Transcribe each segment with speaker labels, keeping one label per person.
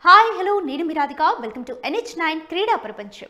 Speaker 1: hi hello నేను మీ Radhika welcome to NH nine క్రీడా ప్రపంచం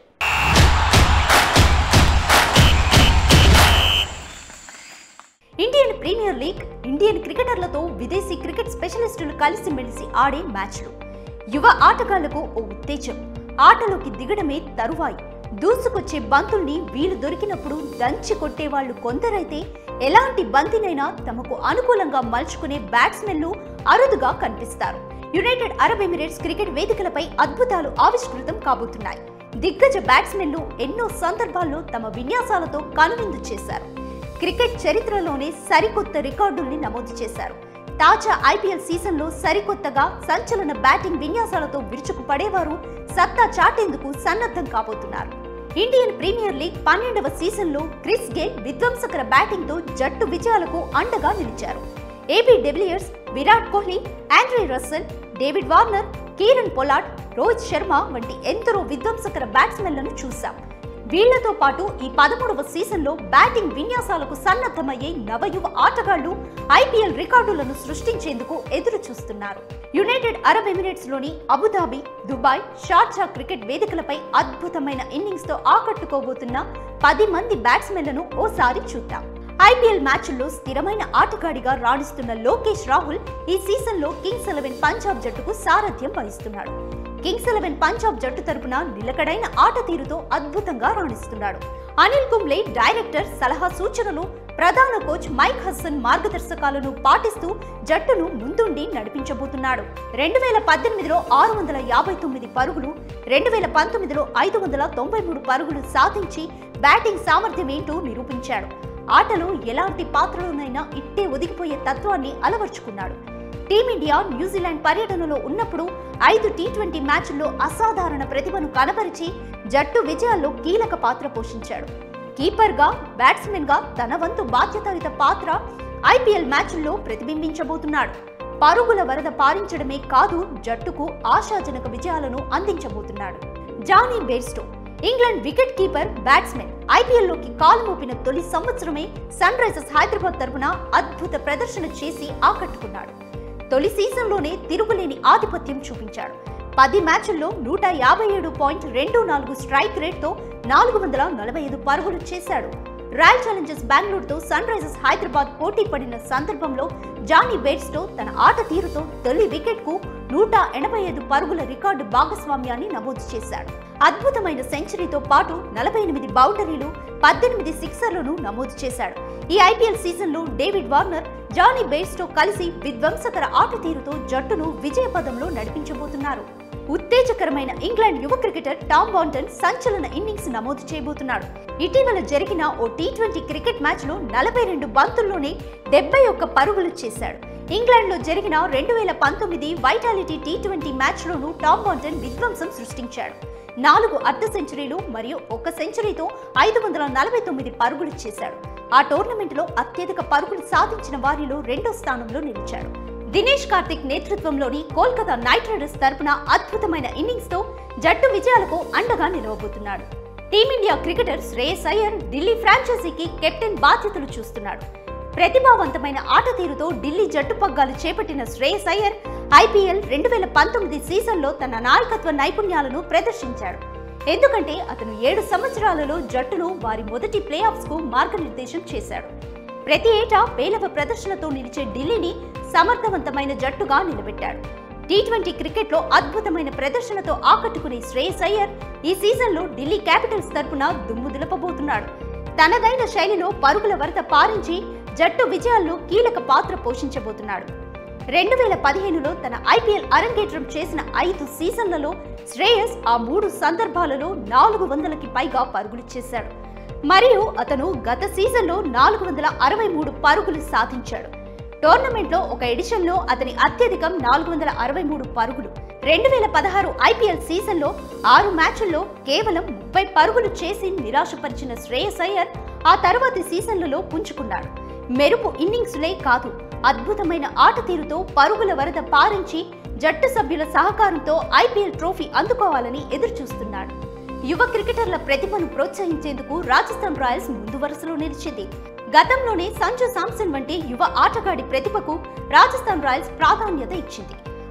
Speaker 1: ఇండియన్ ప్రీమియర్ లీగ్ ఇండియన్ క్రికెటర్లతో విదేశీ క్రికెట్ స్పెషలిస్టులు కలిసిమెలిసి ఆడే మ్యాచ్లు యువ ఆటగాళ్లకు ఓ ఉత్తేజం ఆటలోకి దిగడమే తరువాయి దూసుకొచ్చే బంతుల్ని వీలు దొరికినప్పుడు దంచి కొట్టేవాళ్లు కొందరైతే ఎలాంటి బంతినైనా తమకు అనుకూలంగా మలుచుకునే బ్యాట్స్మెన్లు అరుదుగా కనిపిస్తారు యునైటెడ్ అరబ్ ఎమిరేట్స్ క్రికెట్ వేదికలపై అద్భుతాలు ఆవిష్కృతం కాబోతున్నాయి దిగ్గజ బ్యాట్స్మెన్లు ఎన్నో సందర్భాల్లో తమ విన్యాసాలతో కనువిందు చేశారు క్రికెట్ చరిత్రలోనే సరికొత్త రికార్డుల్ని నమోదు చేశారు తాజా ఐపీఎల్ సీజన్లో సరికొత్తగా సంచలన బ్యాటింగ్ విన్యాసాలతో విరుచుకుపడేవారు సత్తా చాటేందుకు సన్నద్ధం కాబోతున్నారు ఇండియన్ ప్రీమియర్ లీగ్ పన్నెండవ సీజన్లో క్రిస్ గేల్ విధ్వంసకర బ్యాటింగ్తో జట్టు విజయాలకు అండగా నిలిచారు AB de Villiers Virat Kohli Andre Russell David Warner Kieron Pollard Rohit Sharma వంటి ఎందరో విధ్వంసకర బ్యాట్స్మెన్లను చూశాం వీళ్లతో పాటు ఈ పదమూడవ సీజన్లో బ్యాటింగ్ విన్యాసాలకు సన్నద్ధమయ్యే నవయువ ఆటగాళ్లు ఐపీఎల్ రికార్డులను సృష్టించేందుకు ఎదురు చూస్తున్నారు యునైటెడ్ అరబ్ ఎమిరేట్స్ లోని అబుదాబి దుబాయ్ షార్జా క్రికెట్ వేదికలపై అద్భుతమైన ఇన్నింగ్స్ తో ఆకట్టుకోబోతున్న పది మంది బ్యాట్స్మెన్లను ఓసారి చూద్దాం ఐపీఎల్ మ్యాచ్ల్లో స్థిరమైన ఆటగాడిగా రాణిస్తున్న లోకేష్ రాహుల్ ఈ సీజన్లో కింగ్స్ ఎలెవెన్ పంజాబ్ జట్టుకు సారథ్యం వహిస్తున్నాడు కింగ్స్ ఎలెవెన్ పంజాబ్ జట్టు తరపున నిలకడైన ఆట తీరుతో అద్భుతంగా రాణిస్తున్నాడు అనిల్ కుంబ్లే డైరెక్టర్ సలహా సూచనలు ప్రధాన కోచ్ మైక్ హస్సన్ మార్గదర్శకాలను పాటిస్తూ జట్టును ముందుండి నడిపించబోతున్నాడు రెండు వేల పద్దెనిమిదిలో ఆరు వందల యాభై తొమ్మిది పరుగులు రెండు వేల పంతొమ్మిదిలో ఐదు వందల తొంభై మూడు పరుగులు సాధించి బ్యాటింగ్ సామర్థ్యం ఏంటో నిరూపించాడు ఆటలో ఎలాంటి పాత్రలోనైనా ఇట్టే ఒదిగిపోయే తత్వాన్ని అలవర్చుకున్నాడు టీమిండియా న్యూజిలాండ్ పర్యటనలో ఉన్నప్పుడు ఐదు టీ ట్వంటీ మ్యాచ్ల్లో అసాధారణ ప్రతిభను కనబరిచి జట్టు విజయాల్లో కీలక పాత్ర పోషించాడు కీపర్గా బ్యాట్స్మెన్గా తన వంతు బాధ్యతాయుత పాత్ర ఐపీఎల్ మ్యాచ్ల్లో ప్రతిబింబించబోతున్నాడు పరుగుల వరద పారించడమే కాదు జట్టుకు ఆశాజనక విజయాలను అందించబోతున్నాడు Jonny Bairstow England wicket keeper batsmen IPL లోకి కాలు మోపిన తొలి సంవత్సరమే సన్ రైజర్స్ హైదరాబాద్ తరపున అద్భుత ప్రదర్శన చేసి ఆకట్టుకున్నాడు తొలి సీజన్లోనే తిరుగులేని ఆధిపత్యం చూపించాడు పది మ్యాచ్ల్లో నూట యాభై ఏడు పాయింట్ రెండు నాలుగు స్ట్రైక్ రేట్తో నాలుగు వందల నలభై ఐదు పరుగులు చేశాడు రాయల్ ఛాలెంజర్స్ బెంగళూరుతో సన్ రైజర్స్ హైదరాబాద్ పోటీ పడిన సందర్భంలో జానీ బేట్స్తో తన ఆట తీరుతో తొలి వికెట్కు నూట ఎనభై ఐదు పరుగుల రికార్డు భాగస్వామ్యాన్ని నమోదు చేశాడు అద్భుతమైన సెంచరీతో పాటు నలభై ఎనిమిది బౌండరీలు పద్దెనిమిది సిక్సర్లను నమోదు చేశాడు ఈ ఐపీఎల్ సీజన్లో డేవిడ్ వార్నర్ జానీ బేట్స్తో కలిసి విధ్వంసకర ఆట తీరుతో జట్టును విజయ పదంలో నడిపించబోతున్నారు ఉత్తేజకరమైన ఇంగ్లాండ్ యువ క్రికెటర్ టామ్ బాంటన్ సంచలన ఇన్నింగ్స్ నమోదు చేయబోతున్నాడు ఇటీవల జరిగిన ఓ టీ ట్వంటీ క్రికెట్ మ్యాచ్ లో నలభై రెండు బంతుల్లోనే డెబ్బై ఒక్క పరుగులు చేశాడు ఇంగ్లాండ్ లో జరిగిన రెండు వేల పంతొమ్మిది వైటాలిటీ టీ ట్వంటీ మ్యాచ్ లోనూ టామ్ బాంటన్ విధ్వంసం సృష్టించాడు నాలుగు అర్ధ సెంచరీలు మరియు ఒక సెంచరీతో ఐదు వందల నలభై తొమ్మిది పరుగులు చేశాడు ఆ టోర్నమెంట్లో అత్యధిక పరుగులు సాధించిన వారిలో రెండో స్థానంలో నిలిచాడు దినేష్ కార్తిక్ నేతృత్వంలోని కోల్కతా నైట్ రైడర్స్ తరపున అద్భుతమైన ఇన్నింగ్స్ తో జట్టు విజయాలకు అండగా నిలవబోతున్నాడు టీమిండియా క్రికెటర్ శ్రేయస్ అయ్యర్ ఢిల్లీ ఫ్రాంచైజీకి కెప్టెన్ బాధ్యతలు చూస్తున్నాడు ప్రతిభావంతమైన ఆట తీరుతో ఢిల్లీ జట్టు పగ్గాలు చేపట్టిన శ్రేయస్ అయ్యర్ ఐపీఎల్ రెండు వేల పంతొమ్మిది సీజన్లో తన నాయకత్వ నైపుణ్యాలను ప్రదర్శించాడు ఎందుకంటే అతను ఏడు సంవత్సరాలలో జట్టును వారి మొదటి ప్లే ఆఫ్స్ కు మార్గనిర్దేశం చేశాడు ప్రతి ఏటా పేలవ ప్రదర్శనతో నిలిచే ఢిల్లీని సమర్థవంతమైన జట్టుగా నిలబెట్టాడు టీ ట్వంటీ క్రికెట్లో అద్భుతమైన ప్రదర్శనతో ఆకట్టుకునే శ్రేయస్ అయ్యర్ ఈ సీజన్లో ఢిల్లీ క్యాపిటల్స్ తరపున దుమ్ము దులపబోతున్నాడు తనదైన శైలిలో పరుగుల వరద పారించి జట్టు విజయాల్లో కీలక పాత్ర పోషించబోతున్నాడు రెండు వేల పదిహేనులో తన ఐపీఎల్ అరంగేట్రం చేసిన ఐదు సీజన్లలో శ్రేయస్ ఆ మూడు సందర్భాలలో నాలుగు వందలకి పైగా పరుగులు చేశాడు మరియు అతను గత సీజన్లో నాలుగు వందల అరవై మూడు పరుగులు సాధించాడు టోర్నమెంట్లో ఒక ఎడిషన్లో అతని అత్యధికం నాలుగు వందల అరవై మూడు పరుగులు రెండు వేల పదహారు ఐపీఎల్ సీజన్లో ఆరు మ్యాచ్ల్లో కేవలం ముప్పై పరుగులు చేసి నిరాశపరిచిన శ్రేయస్ అయ్యర్ ఆ తర్వాతి సీజన్లలో పుంజుకున్నాడు మెరుపు ఇన్నింగ్స్లే కాదు అద్భుతమైన ఆట తీరుతో పరుగుల వరద పారించి జట్టు సభ్యుల సహకారంతో ఐపీఎల్ ట్రోఫీ అందుకోవాలని ఎదురుచూస్తున్నాడు యువ క్రికెటర్ల ప్రతిభను ప్రోత్సహించేందుకు రాజస్థాన్ రాయల్స్ ముందు వరుసలో నిలిచింది గతంలోనే సంజు సామ్సన్ వంటి యువ ఆటగాడి ప్రతిభకు రాజస్థాన్ రాయల్స్ ప్రాధాన్యత ఇచ్చింది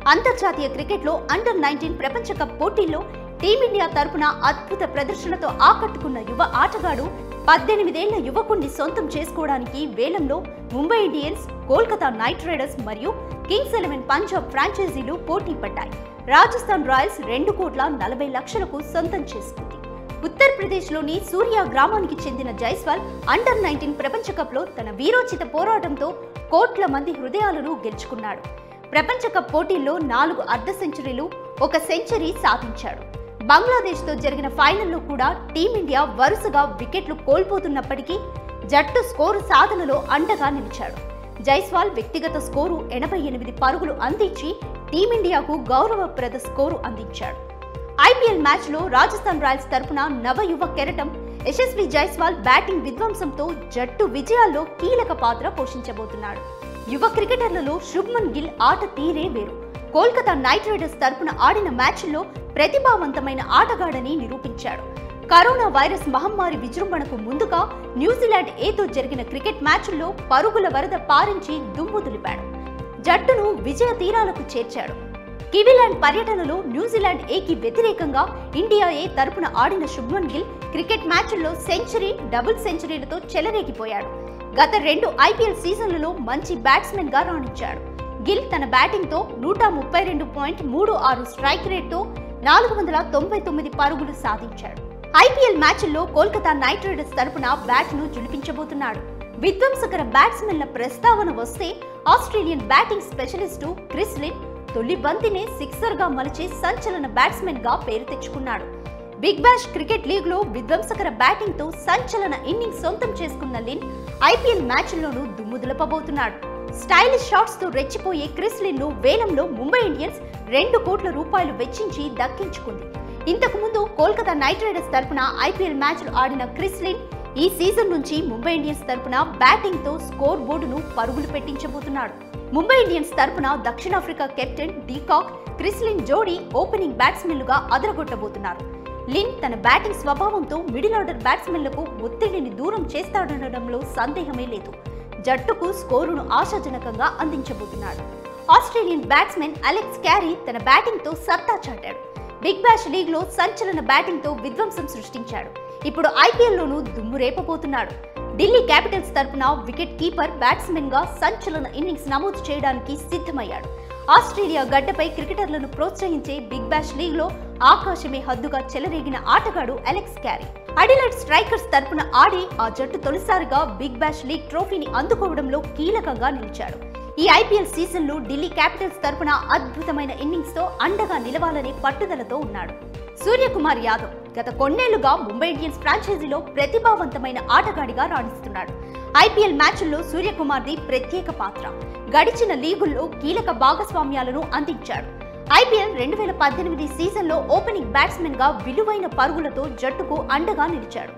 Speaker 1: అంతర్జాతీయ క్రికెట్లో అండర్ నైన్టీన్ ప్రపంచ కప్ పోటీల్లో టీమిండియా తరపున అద్భుత ప్రదర్శనతో ఆకట్టుకున్న యువ ఆటగాడు పద్దెనిమిదేళ్ల యువకుణ్ణి సొంతం చేసుకోవడానికి వేలంలో Mumbai Indians Kolkata Knight Riders మరియు కింగ్స్ ఎలెవెన్ పంజాబ్ ఫ్రాంచైజీలు పోటీ పడ్డాయి రాజస్థాన్ రాయల్స్ రెండు కోట్ల నలభై లక్షలకు సొంతం చేసుకుంది ఉత్తరప్రదేశ్లోని సూర్య గ్రామానికి చెందిన జైస్వాల్ అండర్ నైన్టీన్ ప్రపంచ కప్లో తన వీరోచిత పోరాటంతో కోట్ల మంది హృదయాలను గెలుచుకున్నాడు ప్రపంచ కప్ పోటీల్లో నాలుగు అర్ధ సెంచరీలు ఒక సెంచరీ సాధించాడు బంగ్లాదేశ్తో జరిగిన ఫైనల్లో కూడా టీమిండియా వరుసగా వికెట్లు కోల్పోతున్నప్పటికీ జట్టు స్కోరు సాధనలో అండగా నిలిచాడు జైస్వాల్ వ్యక్తిగత స్కోరు ఎనభై ఎనిమిది పరుగులు అందించి టీమిండియాకు గౌరవప్రద స్కోరు అందించాడు ఐపీఎల్ మ్యాచ్లో రాజస్థాన్ రాయల్స్ తరపున నవయువ కెరటం యశస్వి జైస్వాల్ బ్యాటింగ్ విధ్వంసంతో జట్టు విజయాల్లో కీలక పాత్ర పోషించబోతున్నాడు యువ క్రికెటర్లలో శుభ్మన్ గిల్ ఆట తీరే వేరు కోల్కతా నైట్ రైడర్స్ తరపున ఆడిన మ్యాచ్లో ప్రతిభావంతమైన ఆటగాడని నిరూపించాడు కరోనా వైరస్ మహమ్మారి విజృంభణకు ముందుగా న్యూజిలాండ్ ఏతో జరిగిన క్రికెట్ మ్యాచ్ల్లో పరుగుల వరద పారించి దుమ్ము దులిపాడు జట్టును విజయ తీరాలకు చేర్చాడు కివీలాండ్ పర్యటనలో న్యూజిలాండ్ ఏకి వ్యతిరేకంగా ఇండియా ఏ తరపున ఆడిన శుభ్మన్ గిల్ క్రికెట్ మ్యాచ్ల్లో సెంచరీ డబుల్ సెంచరీలతో చెలరేగిపోయాడు గత రెండు ఐపీఎల్ సీజన్లలో మంచి బ్యాట్స్మెన్ గా రాణించాడు గిల్ తన బ్యాటింగ్ తో నూట ముప్పై రెండు పాయింట్ మూడు ఆరు స్ట్రైక్ రేట్తో నాలుగు వందల తొంభై తొమ్మిది పరుగులు సాధించాడు ఐపీఎల్ మ్యాచ్ల్లో కోల్కతా నైట్ రైడర్స్ తరపున బ్యాట్ను జులిపించబోతున్నాడు విధ్వంసకర బ్యాట్స్మెన్ల ప్రస్తావన వస్తే Australian batting specialist Chris Lynn తొలి బంతినే సిక్సర్ గా మలిచే సంచలన బ్యాట్స్మెన్ గా పేరు తెచ్చుకున్నాడు బిగ్ బ్యాష్ క్రికెట్ లీగ్ లో విధ్వంసకర బ్యాటింగ్ తో సంచలన ఇన్నింగ్స్ సొంతం చేసుకున్న లిన్ ఐపీఎల్ మ్యాచ్ల్లోనూ దుమ్ము దులపబోతున్నాడు స్టైలిష్ షాట్స్ తో రెచ్చిపోయే క్రిస్ లిన్ ను వేలంలో ముంబై ఇండియన్స్ రెండు కోట్ల రూపాయలు వెచ్చించి దక్కించుకుంది ఇంతకు ముందు కోల్కతా నైట్ రైడర్స్ తరపున ఐపీఎల్ మ్యాచ్లు ఆడిన క్రిస్ లిన్ ఈ సీజన్ నుంచి ముంబై ఇండియన్స్ తరపున బ్యాటింగ్ తో స్కోర్ బోర్డును పరుగులు పెట్టించబోతున్నాడు ముంబై ఇండియన్స్ తరపున దక్షిణాఫ్రికా కెప్టెన్ డీకాక్ క్రిస్లిన్ జోడీ ఓపెనింగ్ బ్యాట్స్మెన్లుగా అదరగొట్టబోతున్నారు లిన్ తన బ్యాటింగ్ స్వభావంతో మిడిల్ ఆర్డర్ బ్యాట్స్మెన్లకు ఒత్తిడిని దూరం చేస్తాడనడంలో సందేహమే లేదు జట్టుకు స్కోరును ఆశాజనకంగా అందించబోతున్నాడు ఆస్ట్రేలియన్ బ్యాట్స్మెన్ అలెక్స్ క్యారీ తన బ్యాటింగ్తో సత్తా చాటాడు బిగ్ బ్యాష్ లీగ్లో సంచలన బ్యాటింగ్తో విధ్వంసం సృష్టించాడు ఇప్పుడు ఐపీఎల్లోనూ దుమ్ము రేపబోతున్నాడు ఢిల్లీ క్యాపిటల్స్ తరపున వికెట్ కీపర్ బ్యాట్స్మెన్ గా సంచలన ఇన్నింగ్స్ నమోదు చేయడానికి సిద్ధమయ్యాడు ఆస్ట్రేలియా గడ్డపై క్రికెటర్లను ప్రోత్సహించే బిగ్ బ్యాష్ లీగ్ లో ఆకాశమే హద్దుగా చెలరేగిన ఆటగాడు అలెక్స్ క్యారీ అడిలైట్ స్ట్రైకర్స్ తరపున ఆడి ఆ జట్టు తొలిసారిగా బిగ్ బ్యాష్ లీగ్ ట్రోఫీని అందుకోవడంలో కీలకంగా నిలిచాడు ఈ ఐపీఎల్ సీజన్లో ఢిల్లీ క్యాపిటల్స్ తరపున అద్భుతమైన ఇన్నింగ్స్ తో అండగా నిలవాలనే పట్టుదలతో ఉన్నాడు సూర్యకుమార్ యాదవ్ గత కొన్నేళ్లుగా ముంబై ఇండియన్స్ ఫ్రాంచైజీలో ప్రతిభావంతమైన ఆటగాడిగా రాణిస్తున్నాడు ఐపీఎల్ మ్యాచ్ల్లో సూర్యకుమార్ది ప్రత్యేక పాత్ర గడిచిన లీగుల్లో కీలక భాగస్వామ్యాలను అందించాడు ఐపీఎల్ రెండు వేల పద్దెనిమిది సీజన్లో ఓపెనింగ్ బ్యాట్స్మెన్ గా విలువైన పరుగులతో జట్టుకు అండగా నిలిచాడు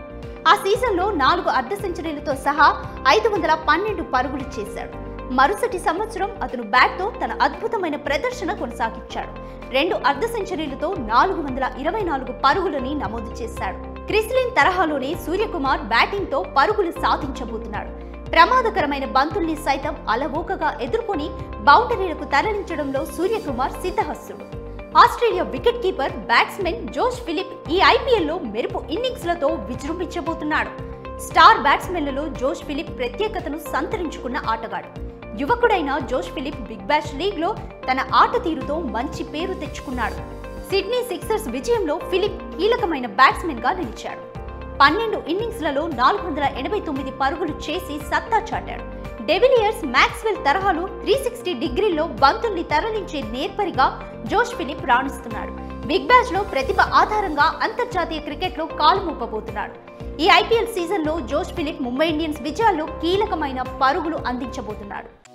Speaker 1: ఆ సీజన్లో నాలుగు అర్ధ సెంచరీలతో సహా ఐదు వందల పన్నెండు పరుగులు చేశాడు మరుసటి సంవత్సరం అతను బ్యాట్తో తన అద్భుతమైన ప్రదర్శన కొనసాగించాడు రెండు అర్ధ సెంచరీలతో నాలుగు వందల ఇరవై నాలుగు పరుగులని నమోదు చేశాడు క్రిస్లిన్ తరహాలోనే సూర్యకుమార్ బ్యాటింగ్తో పరుగులు సాధించబోతున్నాడు ప్రమాదకరమైన బంతుల్ని సైతం అలవోకగా ఎదుర్కొని బౌండరీలకు తరలించడంలో సూర్యకుమార్ సిద్ధహస్తుడు Australia wicket keeper batsmen Josh Philippe ఈ ఐపీఎల్లో మెరుపు ఇన్నింగ్స్లతో విజృంభించబోతున్నాడు స్టార్ బ్యాట్స్మెన్లలో జోష్ ఫిలిప్ ప్రత్యేకతను సంతరించుకున్న ఆటగాడు యువకుడైన జోష్ ఫిలిప్ బిగ్ బ్యాష్ లీగ్ లో తన ఆట తీరుతో మంచి పేరు తెచ్చుకున్నాడు సిడ్నీ సిక్సర్స్ విజయంలో ఫిలిప్ కీలకమైన బ్యాట్స్మెన్ గా నిలిచాడు పన్నెండు ఇన్నింగ్స్లలో నాలుగు వందల ఎనభై తొమ్మిది పరుగులు చేసి సత్తా చాటాడు డెవిలియర్స్ మ్యాక్స్వెల్ తరహాలో త్రీ సిక్స్టీ డిగ్రీల్లో బంతుల్ని తరలించే నేర్పరిగా జోష్ ఫిలిప్ రాణిస్తున్నాడు బిగ్ బ్యాష్ లో ప్రతిభ ఆధారంగా అంతర్జాతీయ క్రికెట్ లో కాలు మూపబోతున్నాడు ఈ ఐపీఎల్ సీజన్లో జోష్ ఫిలిప్ ముంబై ఇండియన్స్ విజయాల్లో కీలకమైన పరుగులు అందించబోతున్నాడు